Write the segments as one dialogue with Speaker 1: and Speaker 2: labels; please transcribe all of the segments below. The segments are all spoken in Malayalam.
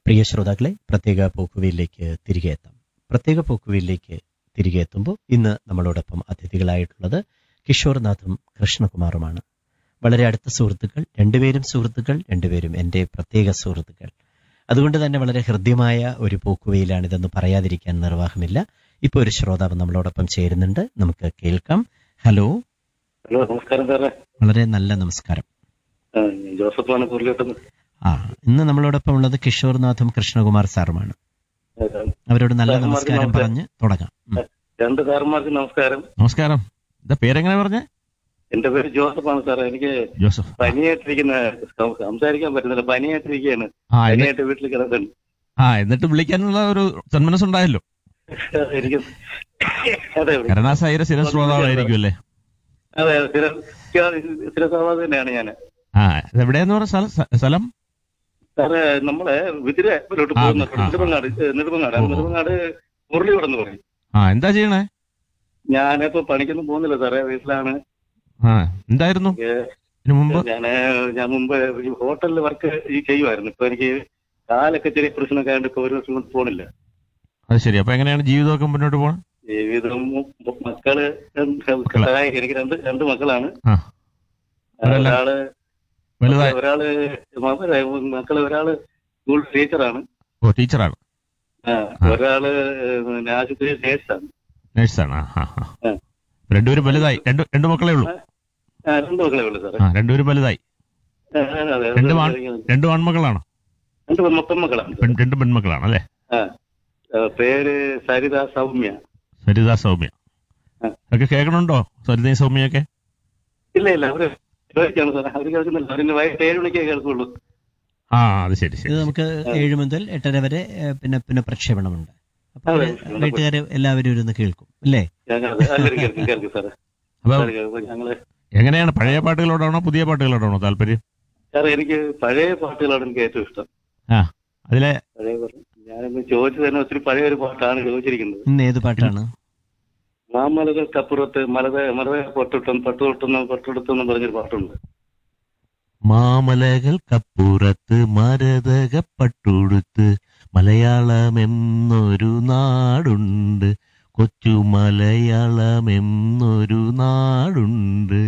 Speaker 1: പ്രിയ ശ്രോതാക്കളെ പ്രത്യേക പോക്കുവയിലേക്ക് തിരികെ എത്താം പ്രത്യേക പോക്കുവയിലേക്ക് തിരികെ എത്തുമ്പോൾ ഇന്ന് നമ്മളോടൊപ്പം അതിഥികളായിട്ടുള്ളത് കിഷോർനാഥും കൃഷ്ണകുമാറുമാണ് വളരെ അടുത്ത സുഹൃത്തുക്കൾ രണ്ടുപേരും സുഹൃത്തുക്കൾ രണ്ടുപേരും എൻ്റെ പ്രത്യേക സുഹൃത്തുക്കൾ അതുകൊണ്ട് തന്നെ വളരെ ഹൃദ്യമായ ഒരു പോക്കുവയിലാണിതെന്ന് പറയാതിരിക്കാൻ നിർവാഹമില്ല ഇപ്പോൾ ഒരു ശ്രോതാവ് നമ്മളോടൊപ്പം ചേരുന്നുണ്ട് നമുക്ക് കേൾക്കാം ഹലോ
Speaker 2: ഹലോ നമസ്കാരം സാറേ
Speaker 1: വളരെ നല്ല നമസ്കാരം
Speaker 2: ആ, ഞാൻ ജോസഫാണ് കുറിലോട്ടുന്നത്
Speaker 1: ആ ഇന്ന് നമ്മളോടൊപ്പം ഉള്ളത് കിഷോർനാഥും കൃഷ്ണകുമാർ സാറുമാണ് അവരോട് നല്ല
Speaker 2: സാറുമാർക്ക്
Speaker 1: നമസ്കാരം
Speaker 2: നമസ്കാരം.
Speaker 1: പറഞ്ഞ് തുടങ്ങാം ഉം.
Speaker 2: രണ്ട് സാറന്മാർക്ക് നമസ്കാരം
Speaker 3: നമസ്കാരം എന്താ പേരെങ്ങനെ പറഞ്ഞേ
Speaker 2: എന്റെ പേര് ജോസഫാണ് സാറേ എനിക്ക്
Speaker 3: ജോസഫ്
Speaker 2: പനിയായിട്ടിരിക്കുന്ന സം- സംസാരിക്കാൻ പറ്റുന്നില്ല പനിയായിട്ടിരിക്കുകയാണ്
Speaker 3: ആ എന്നി-
Speaker 2: പനിയായിട്ട് വീട്ടിൽ കിടക്കുന്നു
Speaker 3: ആ എന്നിട്ട് വിളിക്കാനുള്ള ഒരു സന്മനസ്സുണ്ടായല്ലോ
Speaker 2: എനിക്ക് അതെ
Speaker 3: കരുണാസായിര സ്ഥിര ശ്രോതാവായിരിക്കും അല്ലേ
Speaker 2: അതെ സ്ഥിര സ്ഥിരസഭാ തന്നെയാണ് ഞാൻ
Speaker 3: ആ ഇത് എവിടെയെന്ന് പറഞ്ഞ സ്ഥലം സ്ഥ- സ്ഥലം
Speaker 2: സാറേ നമ്മളെ വിതിരയിലോട്ട്
Speaker 3: ആ,
Speaker 2: പോകുന്ന
Speaker 3: ആ, ആ.
Speaker 2: നെടുമങ്ങാട് ഏ, നെടുമങ്ങാട്
Speaker 3: ഓ, ഓ.
Speaker 2: നെടുമങ്ങാട് മുരളിയോട് എന്ന് പറയും
Speaker 3: ആ എന്താ ചെയ്യണേ
Speaker 2: ഞാനിപ്പോ പണിക്കൊന്നും പോകുന്നില്ല സാറേ വീട്ടിലാണ്
Speaker 3: ആ എന്തായിരുന്നു
Speaker 2: ഏ,
Speaker 3: ഇതിനു മുമ്പ്
Speaker 2: ഞാന് ഞാൻ മുമ്പ് ഈ ഹോട്ടലിൽ വർക്ക് ഈ ചെയ്യുമായിരുന്നു ഇപ്പൊ എനിക്ക് കാലൊക്കെ ചെറിയ പ്രശ്നമൊക്കെ ആയതുകൊണ്ട് ഇപ്പൊ ഒരു വർഷം കൊണ്ട് പോണില്ല
Speaker 3: അത് ശരി അപ്പൊ എങ്ങനെയാണ് ജീവിതമൊക്കെ മുന്നോട്ട് പോകണം
Speaker 2: ജീവിതം മു- മക്കള് രണ്ട്
Speaker 3: മക്കള്.
Speaker 2: സഹായി- എനിക്ക് രണ്ട് രണ്ട് മക്കളാണ്
Speaker 3: ആ. അവരെല്ലാം
Speaker 2: ഒരാള്
Speaker 3: വലുതായി
Speaker 2: ഒരാള് മ- മക്കള് ഒരാള് സ്കൂൾ ടീച്ചറാണ്
Speaker 3: ഓ ടീച്ചറാണ്
Speaker 2: ആ,
Speaker 3: ആ.
Speaker 2: ഒരാള് പിന്നെ ആശുപത്രി നേഴ്സാണ്
Speaker 3: നേഴ്സാണ് ആ ആ ആ.
Speaker 2: ആ.
Speaker 3: രണ്ടുപേരും വലുതായി രണ്ട് രണ്ട് മക്കളേ ഉള്ളൂ
Speaker 2: ആ, രണ്ട് മക്കളെ ഉള്ളു സാറേ
Speaker 3: ആ രണ്ടുപേരും വലുതായി
Speaker 2: ആ, അതെ, അതെ.
Speaker 3: രണ്ട് ആൺ- രണ്ടും ആൺമക്കളാണോ
Speaker 2: രണ്ട് മൊത്തം മക്കളാണ്
Speaker 3: പെൺ രണ്ട് പെൺമക്കളാണ് അല്ലേ
Speaker 2: ആ. ആ, പേര് സരിത സൗമ്യ
Speaker 3: സരിത സൗമ്യ
Speaker 2: ആ.
Speaker 3: ഒക്കെ കേൾക്കണുണ്ടോ സരിതയും സൗമ്യൊക്കെ
Speaker 2: ഇല്ല ഇല്ല അവര് ചോദിക്കാണ് സാറേ അവര് കേൾക്കുന്നില്ല അവരിന്ന് വൈകിട്ട് ഏഴ് മണിക്കേ കേൾക്കുള്ളൂ
Speaker 3: ആ അത് ശരി
Speaker 1: ഇത്
Speaker 3: ശരി
Speaker 1: നമുക്ക് ഏഴ് മുതൽ എട്ടര വരെ ഏ, പിന്നെ പിന്നെ പ്രക്ഷേപണമുണ്ട് അപ്പൊ
Speaker 2: അതെ.
Speaker 1: വീട്ടുകാർ എല്ലാവരും ഇരുന്ന് കേൾക്കും അല്ലേ
Speaker 2: ഞങ്ങൾ എല്ലാവരും കേൾക്കും കേൾക്കും സാറേ
Speaker 3: അപ്പൊ
Speaker 2: എല്ലാവരും കേൾക്കും. ഞങ്ങള്
Speaker 3: എങ്ങനെയാണ് പഴയ പാട്ടുകളോടാണോ പുതിയ പാട്ടുകളോടാണോ താല്പര്യം
Speaker 2: സാറേ എനിക്ക് പഴയ പാട്ടുകളാണ് എനിക്ക് ഏറ്റവും ഇഷ്ടം
Speaker 3: അതിലെ
Speaker 2: പഴയ പാട്ട് ഞാനിന്ന് ചോദിച്ചു തന്നെ ഒത്തിരി പഴയ ഒരു പാട്ടാണ് ചോദിച്ചിരിക്കുന്നത്
Speaker 1: ഇന്ന് ഏത് പാട്ടാണ്
Speaker 2: മാമലകൾക്കപ്പുറത്ത് മലത മലത പൊട്ടിട്ടും പട്ടുതൊട്ടെന്ന് പട്ടെടുത്തെന്ന് പറഞ്ഞൊരു പാട്ടുണ്ട്
Speaker 3: മാമലകൾക്കപ്പുറത്ത് മരതകപ്പട്ടുടുത്ത് മലയാളമെന്നൊരു നാടുണ്ട് കൊച്ചു മലയാളമെന്നൊരു നാടുണ്ട്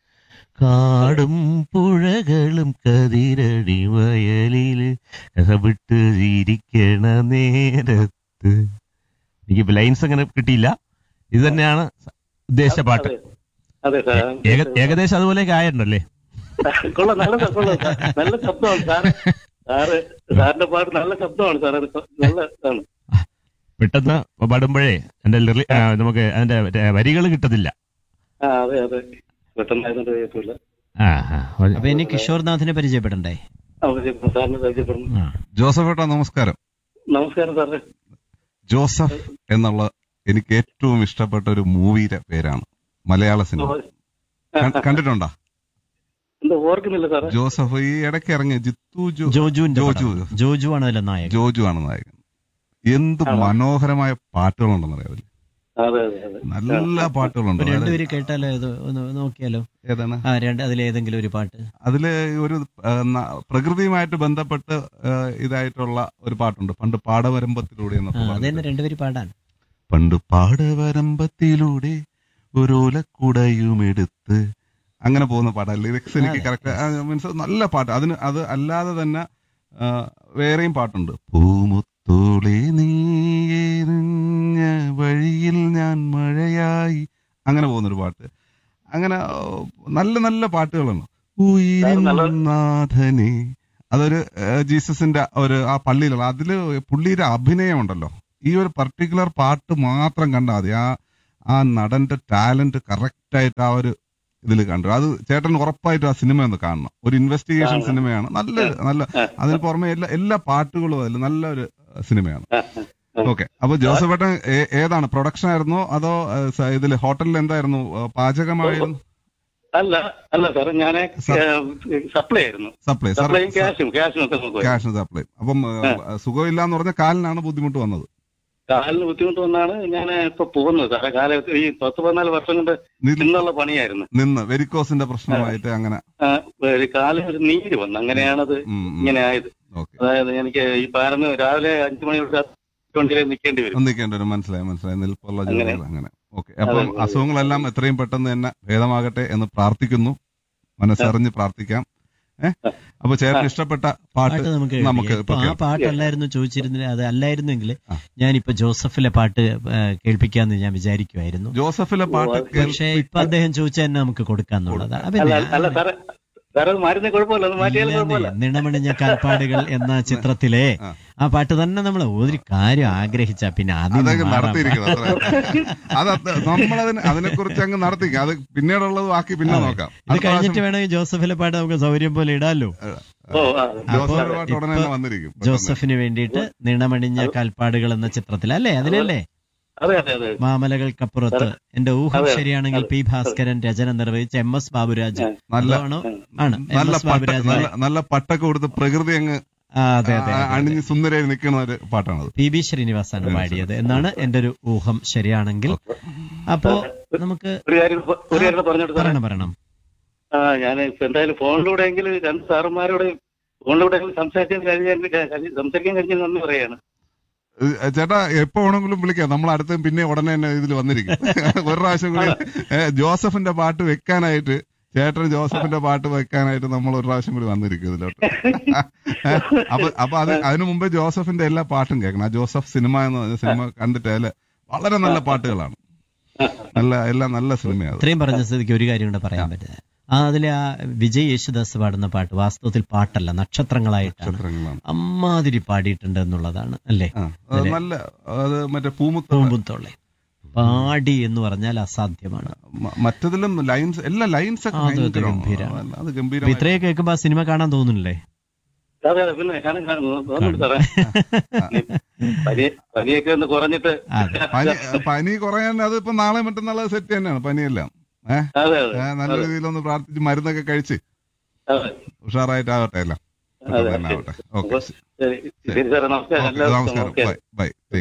Speaker 3: കാടും പുഴകളും കതിരടി വയലില് കസവിട്ട് ഇരിക്കണ നേരത്ത് എനിക്ക് ലൈൻസ് അങ്ങനെ കിട്ടിയില്ല ഇത് തന്നെയാണ് ഉദ്ദേശിച്ച പാട്ട്
Speaker 2: അതെ. അതെ സാർ
Speaker 3: ഏക- ഏകദേശം അതുപോലെയൊക്കെ ആയിട്ടുണ്ടല്ലേ
Speaker 2: കൊള്ളാം നല്ല സ- കൊള്ളാം സാർ. നല്ല ശബ്ദമാണ് സാറ് സാറ് സാറിന്റെ പാട്ട് നല്ല ശബ്ദമാണ് സാർ അത് നല്ല ഇതാണ്
Speaker 3: പെട്ടെന്ന് പാടുമ്പോഴേ എന്റെ ലിറി- ആ, നമുക്ക് അതിന്റെ വരികൾ കിട്ടത്തില്ല
Speaker 2: ആ അതെ അതെ പെട്ടെന്നായതുകൊണ്ട് കേൾക്കില്ല
Speaker 3: ആ, ആ.
Speaker 1: അപ്പൊ ഇനി കിഷോർനാഥിനെ പരിചയപ്പെടണ്ടേ
Speaker 2: സാറിന് പരിചയപ്പെടുന്നു
Speaker 1: ആ.
Speaker 4: ജോസഫ് ഏട്ടാ നമസ്കാരം
Speaker 2: നമസ്കാരം സാറേ
Speaker 4: ജോസഫ് എന്നുള്ള എനിക്ക് ഏറ്റവും ഇഷ്ടപ്പെട്ട ഒരു മൂവിയുടെ പേരാണ് മലയാള സിനിമ ക- കണ്ടിട്ടുണ്ടോ
Speaker 2: എന്താ ഓർക്കുന്നില്ല സാറേ
Speaker 4: ജോസഫ് ഈ ഇടയ്ക്ക് ഇറങ്ങിയ ജിത്തു ജോ
Speaker 1: ജോജുവിന്റെ
Speaker 4: ജോജു.
Speaker 1: പടം. ജോജു ആണ് അതിലെ നായകൻ
Speaker 4: ജോജു ആണ് നായകൻ എന്ത്
Speaker 2: ആണോ?
Speaker 4: മനോഹരമായ പാട്ടുകളുണ്ടെന്ന് അറിയാം അതില്
Speaker 2: അതെ അതെ അതെ
Speaker 4: നല്ല പാട്ടുകളുണ്ട്
Speaker 1: അപ്പൊ
Speaker 4: അതായത്
Speaker 1: രണ്ടുപേരും കേട്ടാലോ ഇത് ഒന്ന് നോക്കിയാലോ
Speaker 4: ഏതാണ്
Speaker 1: ആ രണ്ട് അതിലേതെങ്കിലും ഒരു പാട്ട്
Speaker 4: അതില് ഒരു ആ, ന- പ്രകൃതിയുമായിട്ട് ബന്ധപ്പെട്ട് ആ, ഇതായിട്ടുള്ള ഒരു പാട്ടുണ്ട് പണ്ട് പാടവരമ്പത്തിലൂടെ
Speaker 1: ആ
Speaker 4: എന്നൊക്കെ
Speaker 1: അത്
Speaker 4: പറഞ്ഞിട്ട്.
Speaker 1: തന്നെ രണ്ടുപേരും പാടാൻ
Speaker 4: പണ്ട് പാടവരമ്പത്തിലൂടെ ഒരോലക്കുടയും എടുത്ത് അങ്ങനെ പോകുന്ന പാട്ടാണ് ലിറിക്സ് എനിക്ക്
Speaker 1: അതെ.
Speaker 4: കറക്റ്റ് മീൻസ് നല്ല പാട്ട് അതിന് അത് അല്ലാതെ തന്നെ ആ, വേറെയും പാട്ടുണ്ട് പൂമുത്തോളെ നീയെറിഞ്ഞ വഴിയിൽ ഞാൻ മഴയായി അങ്ങനെ പോകുന്നൊരു പാട്ട് അങ്ങനെ ആ, നല്ല നല്ല പാട്ടുകളാണ്
Speaker 2: നല്ല-
Speaker 4: ഉയരുന്നാഥനെ അതൊരു ആ, ജീസസിന്റെ ഒരു ആ പള്ളിയിലുള്ള അതില് പുള്ളിയുടെ അഭിനയം ഉണ്ടല്ലോ ഈ ഒരു പർട്ടിക്കുലർ പാട്ട് മാത്രം കണ്ടാൽ മതി ആ ആ നടന്റെ ടാലന്റ് കറക്റ്റ് ആയിട്ട് ആ ഒരു ഇതിൽ കണ്ടു അത് ചേട്ടൻ ഉറപ്പായിട്ടും ആ സിനിമ ഒന്ന് കാണണം ഒരു ഇൻവെസ്റ്റിഗേഷൻ
Speaker 2: കാണണം.
Speaker 4: സിനിമയാണ് നല്ല നല്ല
Speaker 2: ആ,
Speaker 4: അതിന് പുറമെ എല്ലാ എല്ലാ പാട്ടുകളും അതിൽ നല്ലൊരു സിനിമയാണ്
Speaker 2: ആ, ആ.
Speaker 4: ഓക്കെ അപ്പൊ ജോസഫ് ഏട്ടൻ ഏ- ഏതാണ് പ്രൊഡക്ഷൻ ആയിരുന്നോ അതോ ഏ, സ- ഇതില് ഹോട്ടലിൽ എന്തായിരുന്നു ഏ, പാചകമായിരുന്നു
Speaker 2: അല്ല അല്ല സാറേ ഞാൻ
Speaker 4: സ-
Speaker 2: സപ്ലൈ ആയിരുന്നു
Speaker 4: സപ്ലൈ
Speaker 2: സപ്ലൈയും ക്യാഷും ക്യാഷും ഒക്കെ നോക്കുമായിരുന്നു
Speaker 4: ക്യാഷ് സപ്ലൈ അപ്പം ഏ, സുഖമില്ല എന്ന് പറഞ്ഞ കാലിനാണ് ബുദ്ധിമുട്ട് വന്നത്
Speaker 2: കാലിന് ബുദ്ധിമുട്ട് വന്നാണ് ഞാൻ ഇപ്പൊ പോകുന്നത് സാറേ കാല ഈ പത്ത് പതിനാല് വർഷം കൊണ്ട്
Speaker 4: നിന്ന്
Speaker 2: നിന്നുള്ള പണിയായിരുന്നു
Speaker 4: നിന്ന് വെരിക്കോസിന്റെ പ്രശ്നമായിട്ട് അങ്ങനെ
Speaker 2: ആ, ഒരു കാലിന് ഒരു നീര് വന്നു അങ്ങനെയാണത്
Speaker 4: ഉം, ഉം.
Speaker 2: ഇങ്ങനെ ആയത്
Speaker 4: ഓക്കെ
Speaker 2: അതായത് എനിക്ക് ഈ പാരന്ന് രാവിലെ അഞ്ചു മണി വണ്ടിയിൽ നിൽക്കേണ്ടി വരും
Speaker 4: ഒന്നിക്കേണ്ട ഒരു മനസ്സിലായി മനസ്സിലായി നിൽപ്പുള്ള
Speaker 2: അങ്ങനെ.
Speaker 4: ജോലികൾ അങ്ങനെ ഓക്കെ അപ്പം
Speaker 2: അതെ, അതെ.
Speaker 4: അസുഖങ്ങളെല്ലാം എത്രയും പെട്ടെന്ന് തന്നെ ഭേദമാകട്ടെ എന്ന് പ്രാർത്ഥിക്കുന്നു മനസ്സറിഞ്ഞ് പ്രാർത്ഥിക്കാം ഏഹ് അപ്പൊ ചേട്ടന് ഇഷ്ടപ്പെട്ട പാട്ട്
Speaker 1: പാട്ട് നമുക്ക്
Speaker 4: നമുക്ക്
Speaker 1: കേൾപ്പിക്കാം. ഇപ്പൊ
Speaker 4: ഇപ്പൊ
Speaker 1: ആ പാട്ടല്ലായിരുന്നു ചോദിച്ചിരുന്നില്ല അത് അല്ലായിരുന്നെങ്കിൽ
Speaker 4: ആ.
Speaker 1: ഞാനിപ്പോ ജോസഫിലെ പാട്ട് ആ, കേൾപ്പിക്കാന്ന് ഞാൻ വിചാരിക്കുമായിരുന്നു
Speaker 4: ജോസഫിലെ പാട്ട്
Speaker 2: ഓ,
Speaker 4: കേൾ-
Speaker 1: പക്ഷേ ഇപ്പൊ അദ്ദേഹം ചോദിച്ചാൽ തന്നെ നമുക്ക് കൊടുക്കാന്നുള്ളതാ
Speaker 2: അല്ല അല്ല
Speaker 1: പിന്നെ
Speaker 2: സാറേ സാറേ അത് മാറ്റുന്ന കുഴപ്പമില്ല അത് മാറ്റിയാലും കുഴപ്പമില്ല
Speaker 1: നിണമണിഞ്ഞ കാൽപ്പാടുകൾ എന്ന ചിത്രത്തിലെ
Speaker 4: ആ.
Speaker 1: ആ പാട്ട് തന്നെ നമ്മൾ ഒരു കാര്യം ആഗ്രഹിച്ച പിന്നെ അതിന്
Speaker 4: അതൊക്കെ
Speaker 1: മാറാൻ
Speaker 4: നടത്തിയിരിക്കണം അത്ര അത് അത് നമ്മളതിന് അതിനെ കുറിച്ച് അങ്ങ് നടത്തിക്കാം അത് പിന്നീടുള്ളത് ബാക്കി പിന്നെ
Speaker 1: അതെ.
Speaker 4: നോക്കാം
Speaker 1: ഇത്
Speaker 4: അടുത്ത
Speaker 1: കഴിഞ്ഞിട്ട്
Speaker 4: പ്രാവശ്യം
Speaker 1: വേണമെങ്കിൽ ജോസഫിലെ പാട്ട് നമുക്ക് സൗകര്യം പോലെ ഇടാലോ
Speaker 2: ഓ ആ,
Speaker 4: ജോസഫിന്റെ പാട്ട് ഉടനെ തന്നെ
Speaker 1: ഇപ്പൊ
Speaker 4: വന്നിരിക്കും പെട്ടെന്ന്.
Speaker 1: ജോസഫിന് വേണ്ടിയിട്ട് നിണമണിഞ്ഞ കാൽപ്പാടുകൾ എന്ന ചിത്രത്തിൽ അല്ലേ അതിലല്ലേ
Speaker 2: അതെ അതെ അതെ
Speaker 1: മാമലകൾക്കപ്പുറത്ത് എന്റെ ഊഹം
Speaker 2: അതെ,
Speaker 1: ശരിയാണെങ്കിൽ
Speaker 2: അതെ.
Speaker 1: പി ഭാസ്കരൻ രചന നിർവഹിച്ച എം എസ് ബാബുരാജ്
Speaker 4: നല്ല
Speaker 1: അതാണോ ആണ് എം
Speaker 4: നല്ല
Speaker 1: എസ്
Speaker 4: പട്ട
Speaker 1: ബാബുരാജ്
Speaker 4: നല്ല നല്ല പട്ടൊക്കെ കൊടുത്ത് പ്രകൃതി അങ്ങ്
Speaker 1: ആ, അതെ അതെ
Speaker 4: ആ,
Speaker 1: അതെ, അതെ.
Speaker 4: അണിഞ്ഞ് സുന്ദരായി നിൽക്കുന്ന ഒരു പാട്ടാണത്
Speaker 1: പി ബി ശ്രീനിവാസാണ് പാടിയത് എന്നാണ് എന്റെ ഒരു ഊഹം ശരിയാണെങ്കിൽ അപ്പോ നമുക്ക്
Speaker 2: ഒരു കാര്യം ഒരു കാര്യം പറഞ്ഞിട്ട് സാറേ
Speaker 1: പറയണം പറയണം
Speaker 2: ആ ഞാൻ ഇപ്പൊ എന്തായാലും ഫോണിലൂടെ എങ്കിലും രണ്ട് സാറന്മാരോട് ഫോണിലൂടെ എങ്കിലും സംസാരിക്കാൻ കഴിഞ്ഞ സംസാരിക്കാൻ കഴിഞ്ഞ നന്ദി പറയാണ്
Speaker 4: ഏ, ചേട്ടാ എപ്പോ വേണമെങ്കിലും വിളിക്കാം നമ്മൾ അടുത്ത് പിന്നെ ഉടനെ തന്നെ ഇതിൽ വന്നിരിക്കും ഒരു പ്രാവശ്യം കൂടി ഏ, ജോസഫിന്റെ പാട്ട് വെക്കാനായിട്ട് ചേട്ടൻ ജോസഫിന്റെ പാട്ട് വെക്കാനായിട്ട് നമ്മൾ ഒരു പ്രാവശ്യം കൂടി വന്നിരിക്കും ഇതിലോട്ട് ഏ, അപ്പൊ അപ്പൊ അത് അതിനു മുമ്പേ ജോസഫിന്റെ എല്ലാ പാട്ടും കേൾക്കണം ആ ജോസഫ് സിനിമ എന്ന് പറഞ്ഞ സിനിമ കണ്ടിട്ട് അതില് വളരെ നല്ല പാട്ടുകളാണ് നല്ല എല്ലാം നല്ല സിനിമയാണ്
Speaker 1: ഇത്രയും പറഞ്ഞ സ്ഥിതിക്ക് ഒരു കാര്യം കൂടെ പറയാൻ പറ്റുക ആ അതിലെ ആ വിജയ് യേശുദാസ് പാടുന്ന പാട്ട് വാസ്തവത്തിൽ പാട്ടല്ല നക്ഷത്രങ്ങളായിട്ടാണ്
Speaker 4: നക്ഷത്രങ്ങളാണ്
Speaker 1: അമ്മാതിരി പാടിയിട്ടുണ്ട് എന്നുള്ളതാണ് അല്ലേ
Speaker 4: ആ അത് നല്ല അത് മറ്റേ പൂമുത്ത
Speaker 1: പൂമ്പുത്തോളെ പാടി എന്ന് പറഞ്ഞാൽ അസാധ്യമാണ്
Speaker 4: മ- മറ്റതിലും ലൈൻസ് എല്ലാ ലൈൻസ് ഒക്കെ
Speaker 1: ആ, അത് അത്
Speaker 4: ഭയങ്കരമാണ്.
Speaker 1: ഗംഭീരാണ്.
Speaker 4: അത്
Speaker 1: അപ്പൊ
Speaker 4: ഗംഭീരം
Speaker 1: ഇത്രയും കേൾക്കുമ്പോ ആ സിനിമ കാണാൻ തോന്നുന്നില്ലേ
Speaker 2: അതെ അതെ പിന്നെ ഞാൻ തോന്നുന്നുണ്ട് സാറേ പനി പനിയൊക്കെ ഒന്ന് കുറഞ്ഞിട്ട്
Speaker 1: അതെ
Speaker 4: പനി പനി കുറയാൻ അത് ഇപ്പൊ നാളെ മറ്റന്നാളെ സെറ്റ് തന്നെയാണ് പനിയെല്ലാം ഏഹ്
Speaker 2: അതെ അതെ
Speaker 4: നല്ല രീതിയിലൊന്ന് പ്രാർത്ഥിച്ച് മരുന്നൊക്കെ കഴിച്ച്
Speaker 2: അതെ
Speaker 4: ഉഷാറായിട്ടാവട്ടെ എല്ലാം
Speaker 2: അതെ
Speaker 4: തന്നെ ആവട്ടെ ഓക്കെ
Speaker 2: ശരി ശരി സാറേ നമസ്കാരം എല്ലാവർക്കും
Speaker 4: നമസ്കാരം
Speaker 2: നമസ്കാരം
Speaker 4: ബൈ ബൈ